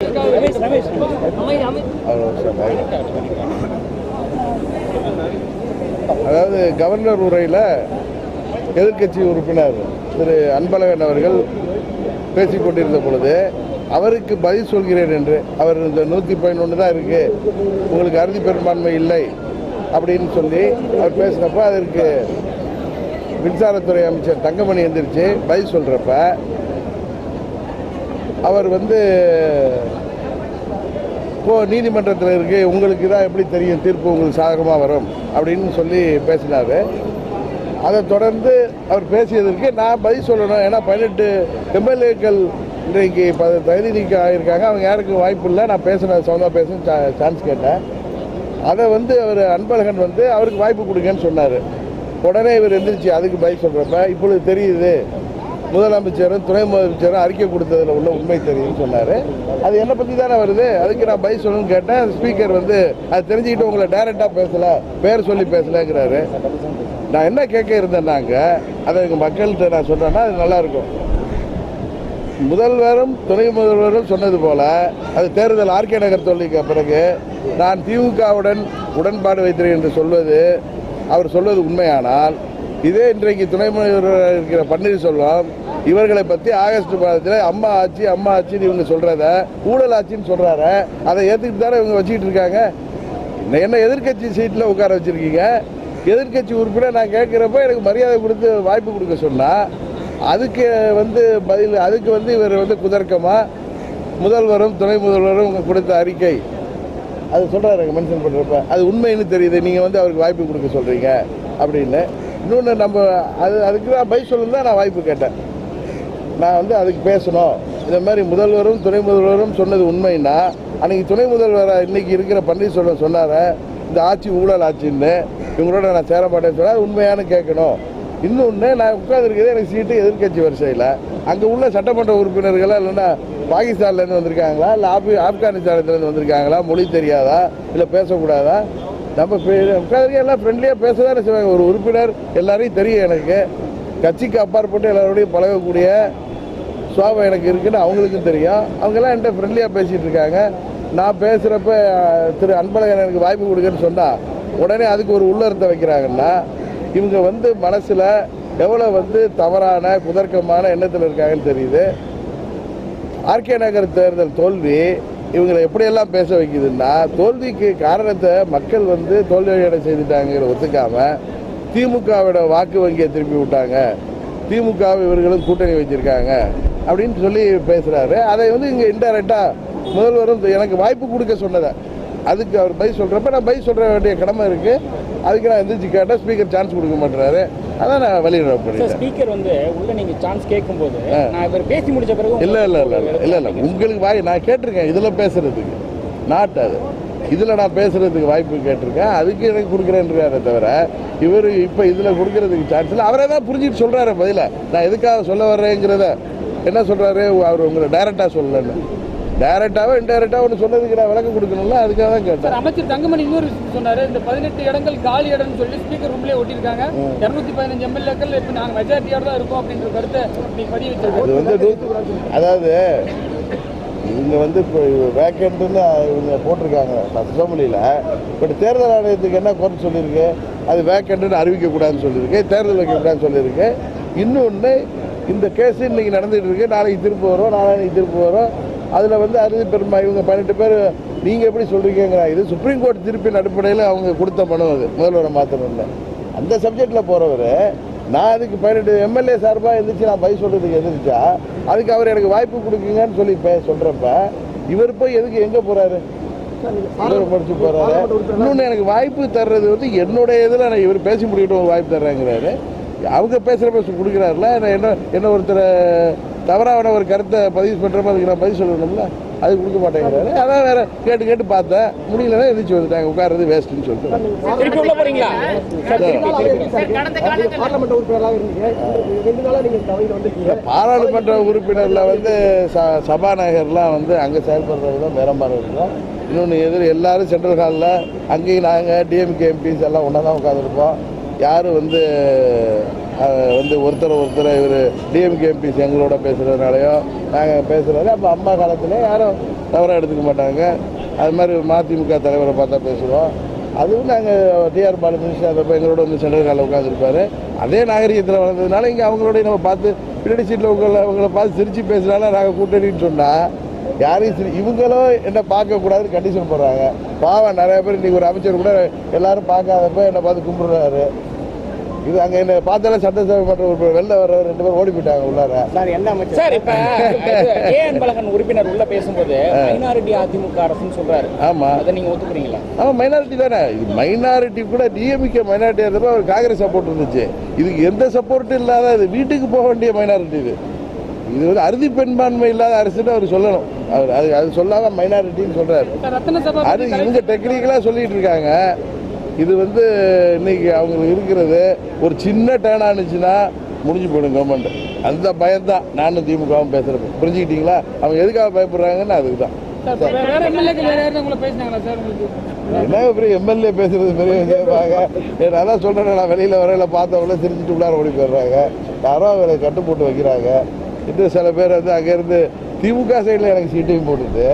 ரமேஷ் ரமேஷ் அமைதி அமைதி அதாவது கவர்னர் உரையில் எதிர்க்கட்சி உறுப்பினர் திரு அன்பழகன் அவர்கள் பேசிக் கொண்டிருந்த பொழுது அவருக்கு பதில் சொல்கிறேன் என்று அவர் இந்த நூற்றி பதினொன்று தான் இருக்கு உங்களுக்கு அறுதி பெரும்பான்மை இல்லை அப்படின்னு சொல்லி அவர் பேசினப்போ அதற்கு மின்சாரத்துறை அமைச்சர் தங்கமணி எந்திரிச்சு பதில் சொல்கிறப்ப அவர் வந்து இப்போ நீதிமன்றத்தில் இருக்கு உங்களுக்கு தான் எப்படி தெரியும் தீர்ப்பு உங்களுக்கு சாதகமாக வரும் அப்படின்னு சொல்லி பேசினார் அதை தொடர்ந்து அவர் பேசியதற்கு நான் பதில் சொல்லணும் ஏன்னா பதினெட்டு எம்எல்ஏக்கள் இன்றைக்கு ப தகுதி நீக்கம் ஆகியிருக்காங்க அவங்க யாருக்கும் வாய்ப்பு இல்லை நான் பேசின சொந்தமாக பேச சான்ஸ் கேட்டேன் அதை வந்து அவர் அன்பழகன் வந்து அவருக்கு வாய்ப்பு கொடுங்கன்னு சொன்னார் உடனே இவர் எந்திரிச்சு அதுக்கு பதில் சொல்கிறப்ப இப்பொழுது தெரியுது முதலமைச்சரும் துணை முதலமைச்சரும் அறிக்கை கொடுத்ததுல உள்ள உண்மை தெரியும்னு சொன்னார் அது என்னை பற்றி தானே வருது அதுக்கு நான் பதில் சொல்லணும்னு கேட்டேன் ஸ்பீக்கர் வந்து அது தெரிஞ்சுக்கிட்டு உங்களை டைரெக்டாக பேசலை பேர் சொல்லி பேசலைங்கிறாரு நான் என்ன கேட்க இருந்தேன்னாங்க அதை எங்கள் மக்கள்கிட்ட நான் சொன்னேன்னா அது நல்லாயிருக்கும் முதல்வரும் துணை முதல்வரும் சொன்னது போல அது தேர்தல் ஆர்கே நகர் தோல்விக்கு பிறகு நான் திமுகவுடன் உடன்பாடு வைக்கிறேன் என்று சொல்வது அவர் சொல்வது உண்மையானால் இதே இன்றைக்கு துணை முதல்வராக இருக்கிற பன்னீர்செல்வம் இவர்களை பற்றி ஆகஸ்ட் மாதத்தில் அம்மா ஆட்சி அம்மா ஆட்சின்னு இவங்க சொல்கிறத ஊழல் ஆட்சின்னு சொல்கிறாரு அதை ஏற்றுக்கிட்டு தானே இவங்க வச்சுக்கிட்டு இருக்காங்க என்ன எதிர்க்கட்சி சீட்டில் உட்கார வச்சுருக்கீங்க எதிர்க்கட்சி உறுப்பினர் நான் கேட்குறப்ப எனக்கு மரியாதை கொடுத்து வாய்ப்பு கொடுக்க சொன்னால் அதுக்கு வந்து பதில் அதுக்கு வந்து இவர் வந்து குதர்க்கமாக முதல்வரும் துணை முதல்வரும் கொடுத்த அறிக்கை அது சொல்கிறாரு மென்ஷன் பண்ணுறப்ப அது உண்மைன்னு தெரியுது நீங்கள் வந்து அவருக்கு வாய்ப்பு கொடுக்க சொல்கிறீங்க அப்படின்னு இன்னொன்று நம்ம அது அதுக்கு நான் பதில் சொல்லணும் தான் நான் வாய்ப்பு கேட்டேன் நான் வந்து அதுக்கு பேசணும் இந்த மாதிரி முதல்வரும் துணை முதல்வரும் சொன்னது உண்மைன்னா அன்னைக்கு துணை முதல்வராக இன்னைக்கு இருக்கிற பன்னீர்செல்வம் சொன்னார இந்த ஆட்சி ஊழல் ஆட்சின்னு இவங்களோட நான் சேர மாட்டேன்னு சொன்னால் அது உண்மையானு கேட்கணும் இன்னொன்று நான் உட்காந்துருக்கிறது எனக்கு சீட்டு எதிர்க்கட்சி வரிசையில் அங்கே உள்ள சட்டமன்ற உறுப்பினர்களா இல்லைன்னா பாகிஸ்தான்லேருந்து வந்திருக்காங்களா இல்லை ஆப்கா ஆப்கானிஸ்தானத்துலேருந்து வந்திருக்காங்களா மொழி தெரியாதா இல்லை பேசக்கூடாதா நம்ம உட்காந்துருக்க எல்லாம் ஃப்ரெண்ட்லியாக பேச தானே செய்வாங்க ஒரு உறுப்பினர் எல்லாரையும் தெரியும் எனக்கு கட்சிக்கு அப்பாற்பட்டு எல்லாரோடையும் பழகக்கூடிய சுவாபம் எனக்கு இருக்குன்னு அவங்களுக்கும் தெரியும் அவங்கெல்லாம் என்கிட்ட ஃப்ரெண்ட்லியாக பேசிகிட்டு இருக்காங்க நான் பேசுகிறப்ப திரு அன்பழகன் எனக்கு வாய்ப்பு கொடுங்கன்னு சொன்னால் உடனே அதுக்கு ஒரு உள்ளர்த்தம் வைக்கிறாங்கன்னா இவங்க வந்து மனசில் எவ்வளோ வந்து தவறான குதர்க்கமான எண்ணத்தில் இருக்காங்கன்னு தெரியுது ஆர்கே நகர் தேர்தல் தோல்வி இவங்களை எப்படியெல்லாம் பேச வைக்குதுன்னா தோல்விக்கு காரணத்தை மக்கள் வந்து தோல்வியடை செய்துட்டாங்கிற ஒத்துக்காம திமுகவோட வாக்கு வங்கியை திருப்பி விட்டாங்க திமுக இவர்களும் கூட்டணி வச்சிருக்காங்க அப்படின்னு சொல்லி பேசுறாரு அதை வந்து இங்கே இன்டெரக்டாக முதல்வரும் எனக்கு வாய்ப்பு கொடுக்க சொன்னதை அதுக்கு அவர் பதில் சொல்கிறப்ப நான் பதில் சொல்ற வேண்டிய கடமை இருக்குது அதுக்கு நான் எந்திரிச்சு கேட்டால் ஸ்பீக்கர் சான்ஸ் கொடுக்க மாட்டேறாரு அதான் நான் வெளியிட சார் பண்ணிட்டேன் ஸ்பீக்கர் வந்து உள்ள நீங்க சான்ஸ் கேட்கும்போது ஆ. நான் இவர் பேசி முடிச்ச பிறகு இல்லை இல்லை இல்லை இல்லை இல்லை இல்லை உங்களுக்கு வாய் நான் கேட்டிருக்கேன் இதில் பேசுறதுக்கு நாட் அது இதில் நான் பேசுறதுக்கு வாய்ப்பு கேட்டிருக்கேன் அதுக்கு எனக்கு கொடுக்குறேன்றாரே தவிர இவர் இப்போ இதில் கொடுக்கறதுக்கு சான்ஸ் இல்லை அவரே தான் புரிஞ்சுட்டு சொல்கிறாரு பதில நான் எதுக்காக சொல்ல வர்றேங்கிறத என்ன சொல்கிறாரு அவர் உங்களை டைரெக்டாக சொல்லலன்னு டைரெக்டாகவோ இன்டைரக்டாக ஒன்று சொன்னதுக்கு நான் விளக்கம் கொடுக்கணும்ல அதுக்காக தான் கேட்டேன் சார் அமைச்சர் தங்கமணி இன்னொரு விஷயம் சொன்னாரு இந்த பதினெட்டு இடங்கள் காலி இடம்னு சொல்லி ஸ்பீக்கர் ரூம்லயே ஒட்டியிருக்காங்க இருநூத்தி பதினஞ்சு எம்எல்ஏக்கள் இப்ப நாங்க மெஜாரிட்டியோட தான் இருக்கோம் அப்படின்ற கருத்தை நீங்க பதிவு வச்சிருக்கோம் இது வந்து நூத்து- அதாவது இவங்க வந்து இப்போ வேக்கண்ட்டுன்னு இவங்க போட்டிருக்காங்க அசம்பிளியில் பட் தேர்தல் ஆணையத்துக்கு என்ன குறை சொல்லியிருக்கு அது வேக்கண்ட்டுன்னு அறிவிக்கக்கூடாதுன்னு சொல்லியிருக்கு தேர்தல் வைக்கக்கூடாதுன்னு சொல்லியிருக்கு இன்னொன்று இந்த கேஸ் இன்னைக்கு நடந்துட்டு இருக்கு நாளைக்கு திருப்பு வரும் நாளைக்கு திருப்பு வரும் அதில் வந்து அறுதி பெருமா இவங்க பதினெட்டு பேர் நீங்கள் எப்படி சொல்கிறீங்கிற இது சுப்ரீம் கோர்ட் தீர்ப்பின் அடிப்படையில் அவங்க கொடுத்த மனு அது முதல்வரை மாற்றணும்ல அந்த சப்ஜெக்டில் போகிறவர் நான் அதுக்கு பதினெட்டு எம்எல்ஏ சார்பாக எந்திரிச்சு நான் பதில் சொல்கிறதுக்கு எந்திரிச்சா அதுக்கு அவர் எனக்கு வாய்ப்பு கொடுக்குங்கன்னு சொல்லி பே சொல்கிறப்ப இவர் போய் எதுக்கு எங்கே போகிறாரு இவர் படிச்சு போகிறாரு இன்னொன்று எனக்கு வாய்ப்பு தர்றது வந்து என்னுடைய இதில் நான் இவர் பேசி முடிக்கட்டும் ஒரு வாய்ப்பு தர்றேங்கிறாரு அவங்க பேசுகிறப்ப கொடுக்குறாருல நான் என்ன என்ன ஒருத்தர் தவறான ஒரு கருத்தை பதிவு பண்ணுறப்ப அதுக்கு நான் பதில் சொல்லணும்ல அது கொடுக்க மாட்டேங்கிறாரு அதான் வேற கேட்டு கேட்டு பார்த்தேன் முடியலன்னா எந்திரிச்சு வந்துட்டாங்க உட்கார்றது வேஸ்ட்டுன்னு சொல்லிட்டு திருப்பி உள்ள போறீங்களா சார் திருப்பி திருப்பி பார்லமெண்ட் உறுப்பினராக இருந்தீங்க ரெண்டு நாளா நீங்க தவையில் வந்திருக்கீங்க பாராளுமன்ற உறுப்பினரில் வந்து ச சபாநாயகர்லாம் வந்து அங்கே செயல்படுறது தான் பேரம்பாரம் இருக்கிறோம் இன்னொன்று எதிர் எல்லாரும் சென்ட்ரல் ஹாலில் அங்கேயும் நாங்கள் டிஎம்கே எம்பிஸ் எல்லாம் ஒன்றா தான் உட்காந்துருப்போம் யாரும் வந்து அஹ், வந்து ஒருத்தர் ஒருத்தர் இவர் டிஎம்கே எம்பிஸ் எங்களோட பேசுகிறதுனாலையோ நாங்கள் பேசுகிறது அப்போ அம்மா காலத்தில் யாரும் தவறாக எடுத்துக்க மாட்டாங்க அது மாதிரி மதிமுக தலைவரை பார்த்தா பேசுவோம் அதுவும் நாங்கள் டிஆர் பாலு மினிஸ்டர் அப்போ எங்களோட வந்து சென்ட்ரல் காலில் உட்காந்துருப்பாரு அதே நாகரிகத்தில் வளர்ந்ததுனால இங்கே அவங்களோட நம்ம பார்த்து பின்னாடி சீட்டில் உங்களை அவங்கள பார்த்து சிரித்து பேசுனால நாங்கள் கூட்டணின்னு சொன்னால் யாரையும் சிரி இவங்களும் என்ன பார்க்கக்கூடாதுன்னு கண்டிஷன் போடுறாங்க பாவம் நிறைய பேர் இன்றைக்கி ஒரு அமைச்சர் கூட எல்லாரும் பார்க்காதப்ப என்னை பார்த்து கும்பிடுறாரு இது அங்கே என்ன பார்த்தாலே சட்டசபை மன்ற உறுப்பினர் வெளில வர ரெண்டு பேர் ஓடி போயிட்டாங்க உள்ளார சார் என்ன அமைச்சர் சார் இப்ப ஏ அன்பழகன் உறுப்பினர் உள்ள பேசும்போது மைனாரிட்டி அதிமுக அரசுன்னு சொல்றாரு ஆமாம் அதை நீங்க ஒத்துக்கிறீங்களா ஆமாம் மைனாரிட்டி தானே இது மைனாரிட்டி கூட டிஎம்கே மைனாரிட்டியாக இருந்தப்போ அவர் காங்கிரஸ் சப்போர்ட் இருந்துச்சு இதுக்கு எந்த சப்போர்ட்டும் இல்லாத இது வீட்டுக்கு போக வேண்டிய மைனாரிட்டி இது இது வந்து அறுதி பெண்பான்மை இல்லாத அரசுன்னு அவர் சொல்லணும் அவர் அது அது சொல்லாம மைனாரிட்டின்னு சொல்றாரு ரத்ன சபா அது இவங்க டெக்னிக்கலாக சொல்லிட்டு இருக்காங்க இது வந்து இன்னைக்கு அவங்களுக்கு இருக்கிறது ஒரு சின்ன டேர்ன் ஆனிச்சுன்னா முடிஞ்சு போயிடும் கவர்மெண்ட் அந்த பயம்தான் நானும் திமுகவும் பேசுகிறப்ப புரிஞ்சுக்கிட்டீங்களா அவங்க எதுக்காக பயப்படுறாங்கன்னு அதுக்கு தான் சார் வேற- வேற எம்எல்ஏக்கள் வேற யாரும் உங்களை பேசினாங்களா சார் உங்களுக்கு என்ன பெரிய எம்எல்ஏ பேசுறது பெரிய விஷயமாங்க நான் தான் சொல்கிறேன் நான் வெளியில் வரையில பார்த்தவங்கள சிரிச்சுட்டு உள்ளார ஓடி போயிடுறாங்க யாரோ அவரை கட்டு போட்டு வைக்கிறாங்க இன்னும் சில பேர் வந்து அங்கேருந்து திமுக சைடில் எனக்கு சீட்டையும் போட்டுது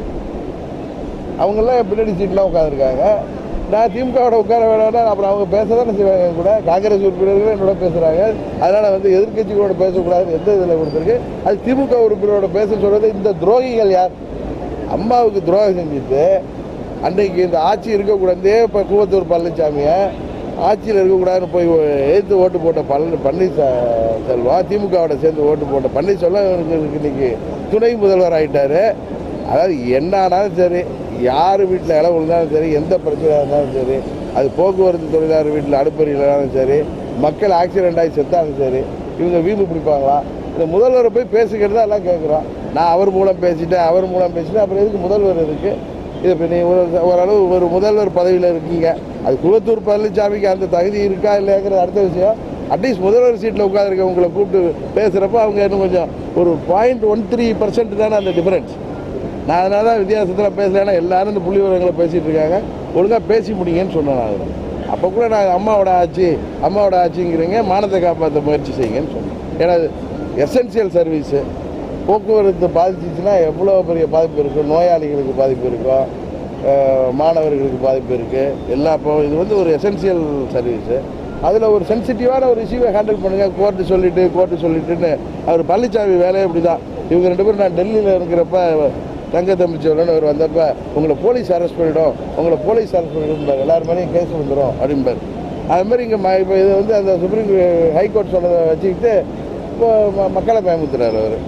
அவங்கெல்லாம் என் பின்னாடி சீட்லாம் உட்காந்துருக்காங்க நான் திமுகவோட உட்கார வேணாம்னா அப்புறம் அவங்க பேச தானே செய்வாங்க என் கூட காங்கிரஸ் உறுப்பினர்கள் என்னோட பேசுகிறாங்க அதனால் வந்து எதிர்க்கட்சிகளோட பேசக்கூடாதுன்னு எந்த இதில் கொடுத்துருக்கு அது திமுக உறுப்பினரோட பேச சொல்கிறது இந்த துரோகிகள் யார் அம்மாவுக்கு துரோகம் செஞ்சுட்டு அன்றைக்கு இந்த ஆட்சி இருக்கக்கூடாது இப்போ கூவத்தூர் பழனிசாமியை ஆட்சியில் இருக்கக்கூடாதுன்னு போய் எதிர்த்து ஓட்டு போட்ட பழனி பன்னீர்செ- செல்வம் திமுகவோட சேர்ந்து ஓட்டு போட்ட பன்னீர்செல்வம் இவருக்கு இன்னைக்கு துணை முதல்வர் ஆயிட்டாரு அதாவது என்ன ஆனாலும் சரி யார் வீட்டில் இடம் விழுந்தாலும் சரி எந்த பிரச்சனையாக இருந்தாலும் சரி அது போக்குவரத்து தொழிலாளர் வீட்டில் அடுப்பறியிலாலும் சரி மக்கள் ஆக்சிடென்ட் ஆகி செத்தாலும் சரி இவங்க வீம்பு பிடிப்பாங்களா இந்த முதல்வரை போய் பேசிக்கிறது எல்லாம் கேட்குறோம் நான் அவர் மூலம் பேசிட்டேன் அவர் மூலம் பேசிட்டேன் அப்புறம் எதுக்கு முதல்வர் இருக்கு இது இப்போ நீ ஒரு ஓரளவு ஒரு முதல்வர் பதவியில் இருக்கீங்க அது குளத்தூர் பழனிசாமிக்கு அந்த தகுதி இருக்கா இல்லையாங்கிறது அடுத்த விஷயம் அட்லீஸ்ட் முதல்வர் சீட்டில் உட்காந்துருக்க உங்களை கூப்பிட்டு பேசுகிறப்ப அவங்க இன்னும் கொஞ்சம் ஒரு பாயிண்ட் ஒன் த்ரீ பர்சன்ட் தானே அந்த டிஃபரன்ஸ் நான் அதனால தான் வித்தியாசத்தில் பேசலைன்னா எல்லாரும் இந்த புள்ளி விவரங்களை பேசிகிட்டு இருக்காங்க ஒழுங்காக பேசி முடியுங்கன்னு சொன்னேன் நான் அப்போ கூட நான் அம்மாவோட ஆட்சி அம்மாவோட ஆட்சிங்கிறீங்க மானத்தை காப்பாற்ற முயற்சி செய்யுங்கன்னு சொன்னேன் ஏன்னா எசென்சியல் சர்வீஸு போக்குவரத்து பாதிச்சிச்சுன்னா எவ்வளோ பெரிய பாதிப்பு இருக்கும் நோயாளிகளுக்கு பாதிப்பு இருக்கும் அஹ் மாணவர்களுக்கு பாதிப்பு இருக்குது எல்லா இப்போ இது வந்து ஒரு எசென்சியல் சர்வீஸு அதில் ஒரு சென்சிட்டிவான ஒரு இஷ்யூவை ஹேண்டில் பண்ணுங்கள் கோர்ட்டு சொல்லிட்டு கோர்ட்டு சொல்லிட்டுன்னு அவர் பழனிசாமி வேலையே இப்படி தான் இவங்க ரெண்டு பேரும் நான் டெல்லியில் இருக்கிறப்ப தங்க தமிழ்ச்சோரன் அவர் வந்தப்ப உங்களை போலீஸ் அரெஸ்ட் பண்ணிடும் உங்களை போலீஸ் அரெஸ்ட் பண்ணிடும் எல்லார் மேலேயும் கேஸ் வந்துடும் அப்படிம்பார் அது மாதிரி இங்கே இப்போ இது வந்து அந்த சுப்ரீம் ஹைகோர்ட் சொன்னதை வச்சுக்கிட்டு இப்போ ம- மக்களை பயமுத்துறாரு அவர்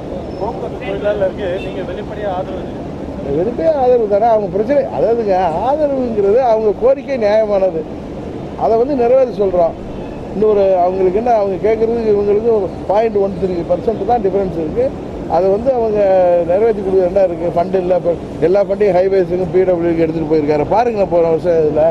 வெளிப்படையாக ஆதரவு தானே அவங்க பிரச்சனை அதாவதுங்க ஆதரவுங்கிறது அவங்க கோரிக்கை நியாயமானது அதை வந்து நிறைவேற சொல்கிறோம் இன்னொரு அவங்களுக்கு என்ன அவங்க கேட்குறதுக்கு இவங்களுக்கு பாயிண்ட் ஒன் த்ரீ பர்சன்ட் தான் டிஃப்ரென்ஸ் இருக்குது அதை வந்து அவங்க நிறைவேற்றி கொடுக்குற என்ன இருக்குது ஃபண்டு இல்லை இப்போ எல்லா ஃபண்டையும் ஹைவேஸுக்கும் பிடபிள்யூக்கு எடுத்துகிட்டு போயிருக்காரு பாருங்களேன் போன வருஷம் இதில்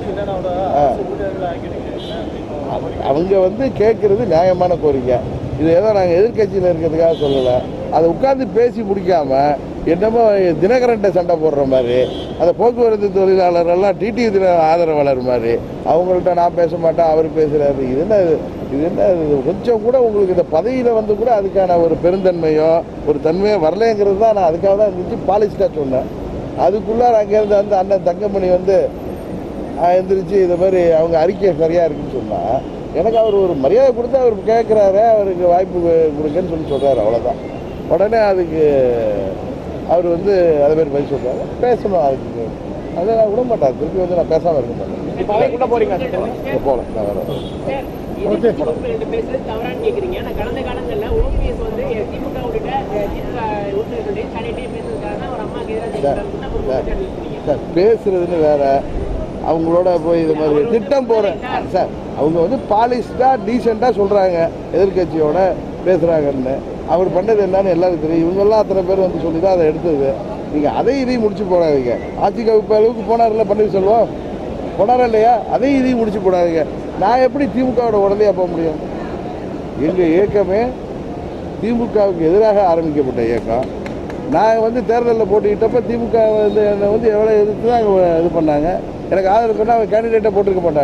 அவங்க வந்து கேட்குறது நியாயமான கோரிக்கை இது ஏதோ நாங்கள் எதிர்க்கட்சியில் இருக்கிறதுக்காக சொல்லலை அதை உட்கார்ந்து பேசி முடிக்காம என்னமோ தினகரன்ட்ட சண்டை போடுற மாதிரி அந்த போக்குவரத்து தொழிலாளர் எல்லாம் டிடி தின ஆதரவாளர் மாதிரி அவங்கள்ட்ட நான் பேச மாட்டேன் அவர் பேசுகிறாரு இது என்ன இது இது என்ன இது கொஞ்சம் கூட உங்களுக்கு இந்த பதவியில் வந்து கூட அதுக்கான ஒரு பெருந்தன்மையோ ஒரு தன்மையோ வரலைங்கிறது தான் நான் அதுக்காக தான் இருந்துச்சு பாலிஸ்டாக சொன்னேன் அதுக்குள்ளார அங்கேருந்து வந்து அண்ணன் தங்கமணி வந்து ஆஹ் எந்திரிச்சு இது மாதிரி அவங்க அறிக்கை சரியாக இருக்குன்னு சொன்னால் எனக்கு அவர் ஒரு மரியாதை கொடுத்து அவர் கேட்குறாரு அவருக்கு வாய்ப்பு கு- கொடுங்கன்னு சொல்லி சொல்கிறாரு அவ்வளோதான் உடனே அதுக்கு அவர் வந்து அதே மாதிரி பதில் சொல்கிறாரு பேசணும் அதுக்கு அதை நான் விட மாட்டேன் திருப்பி வந்து நான் பேசாமல் இருக்க மாட்டேன் இப்ப அவைக்குள்ள போறீங்க போகல நான் வரேன் சார், எதிர்க்கட்சி உறுப்பினர்கிட்ட பேசுறது தவறான்னு கேக்குறீங்க. ஆனா கடந்த காலங்கள்ல OPS வந்து திமுக உள்ளிட்ட அஹ், திமுக உறுப்பினர்களுடைய தனியாக பேசுறதுக்காக தான் ஒரு அம்மாவுக்கு எதிராக ஜெயிக்கிறாருன்னு ஒரு குற்றச்சாட்டு வைக்கிறீங்க. சார் பேசுறதுன்னு வேற அவங்களோட போய் இது மாதிரி திட்டம் போகிறேன் சார் அவங்க வந்து பாலிஸ்டாக டீசெண்டாக சொல்கிறாங்க எதிர்க்கட்சியோட பேசுகிறாங்கன்னு அவர் பண்ணது என்னன்னு எல்லாருக்கும் தெரியும் இவங்கெல்லாம் அத்தனை பேர் வந்து சொல்லி தான் அதை எடுத்தது நீங்கள் அதை இதையும் முடிச்சு போடாதீங்க ஆட்சி கவிப்பு அளவுக்கு போனார்ல பன்னீர்செல்வம் போனாரா இல்லையா அதையும் இதையும் முடிச்சு போடாதீங்க நான் எப்படி திமுகவோட உடலையா போக முடியும் எங்கள் இயக்கமே திமுகவுக்கு எதிராக ஆரம்பிக்கப்பட்ட இயக்கம் நான் வந்து தேர்தலில் போட்டிக்கிட்டப்ப திமுக வந்து என்னை வந்து எவ்வளோ எதிர்த்து தான் அவங்க இது பண்ணாங்க எனக்கு ஆதரவு பண்ணால் அவங்க கேண்டிடேட்டை போட்டிருக்க மாட்டாங்களே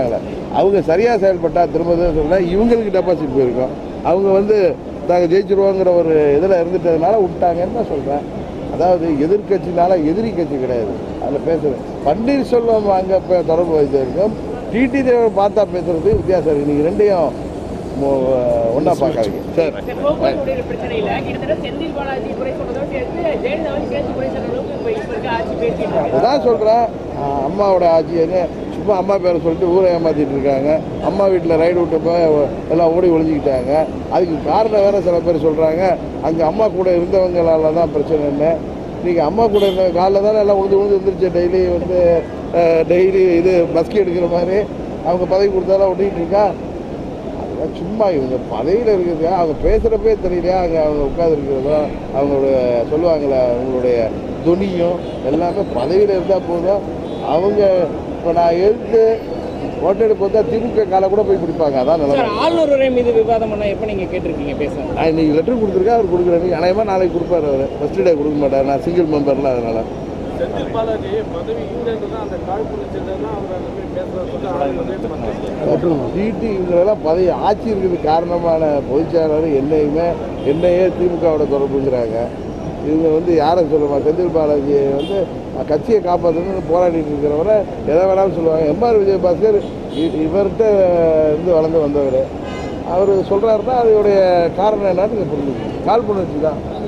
அவங்க சரியாக செயல்பட்டால் திரும்ப தான் சொல்கிறேன் இவங்களுக்கு டெபாசிட் போயிருக்கோம் அவங்க வந்து நாங்கள் ஜெயிச்சிருவோங்கிற ஒரு இதில் இருந்துட்டதுனால விட்டாங்கன்னு தான் சொல்கிறேன் அதாவது எதிர்க்கட்சினால எதிரி கட்சி கிடையாது அதில் பேசுகிறேன் பன்னீர்செல்வம் அங்கே இப்போ தொடர்பு வைத்திருக்கோம் டிடி தேவர் பார்த்தா பேசுறது வித்தியாசம் இருக்குது நீங்கள் ரெண்டையும் ஒன்றா பார்க்காதீங்க சரி சார், போக்குவரத்து பிரச்சனையில கிட்டத்தட்ட செந்தில் பாலாஜி குறை சொன்னதோடு சேர்த்து ஜெயலலிதாவை சேர்த்து குறை சொல்ற அளவுக்கு இப்ப இப்ப இருக்க ஆட்சி பேசிட்டு இருக்கு அதான் சொல்கிறேன் அம்மாவோட ஆட்சி எங்க சும்மா அம்மா பேரை சொல்லிட்டு ஊரை ஏமாத்திட்டு இருக்காங்க அம்மா வீட்டில் ரைடு விட்டு போய் எல்லாம் ஓடி ஒளிஞ்சிக்கிட்டாங்க அதுக்கு காரணம் வேற சில பேர் சொல்கிறாங்க அங்கே அம்மா கூட இருந்தவங்களால தான் பிரச்சனைன்னு நீங்கள் அம்மா கூட இருந்த காலைல தானே எல்லாம் உழுந்து உழுந்து வந்துருச்சு டெய்லி வந்து டெய்லி இது பஸ்கி எடுக்கிற மாதிரி அவங்க பதவி கொடுத்தாலும் ஒட்டிக்கிட்டு இருக்கா அதெல்லாம் சும்மா இவங்க பதவியில் இருக்கிறது அவங்க பேசுகிறப்பே தெரியலையா அங்கே அவங்க உட்காந்துருக்கிறதோ அவங்களுடைய சொல்லுவாங்களே அவங்களுடைய துணியும் எல்லாமே பதவியில் இருந்தால் போதும் அவங்க இப்போ நான் எழுத்து ஓட்டெடுப்பு வந்தால் திமுக காலை கூட போய் பிடிப்பாங்க அதான் சார் நிலமை ஆளுநர் உரை மீது விவாதம் பண்ணா எப்ப நீங்க கேட்டிருக்கீங்க பேசுங்க நான் இன்னைக்கு லெட்டர் கொடுத்துருக்கேன் அவர் கொடுக்குறாரு அநேகமாக நாளைக்கு கொடுப்பாரு அவர் ஃபஸ்ட் டே கொடுக்க மாட்டார் நான் சிங்கிள் மெம்பர்ல அதனால் செந்தில் பாலாஜி பதவி ஈடுன்னு தான் அந்த காழ்ப்புணர்ச்சி தான் அவர் அந்த மாதிரி பேசுறது சொல்லி டிடி இவங்களெல்லாம் பதவி ஆட்சி இருக்கிறதுக்கு காரணமான பொதுச்செயலாளர் என்னையுமே என்னையே திமுகவோட தொடர்புங்கிறாங்க இவங்க வந்து யாரை சொல்லுமா செந்தில் பாலாஜி வந்து கட்சியை காப்பாற்றணும்னு போராடிட்டு இருக்கிறவரை எதை வேணாலும் சொல்லுவாங்க எம்ஆர் விஜயபாஸ்கர் இ- இவர்கிட்ட இருந்து வளர்ந்து வந்தவர் அவர் சொல்கிறாருன்னா அதோடைய காரணம் என்னன்னு நீங்கள் புரிஞ்சுக்கணும் காழ்ப்புணர்ச்சி தான்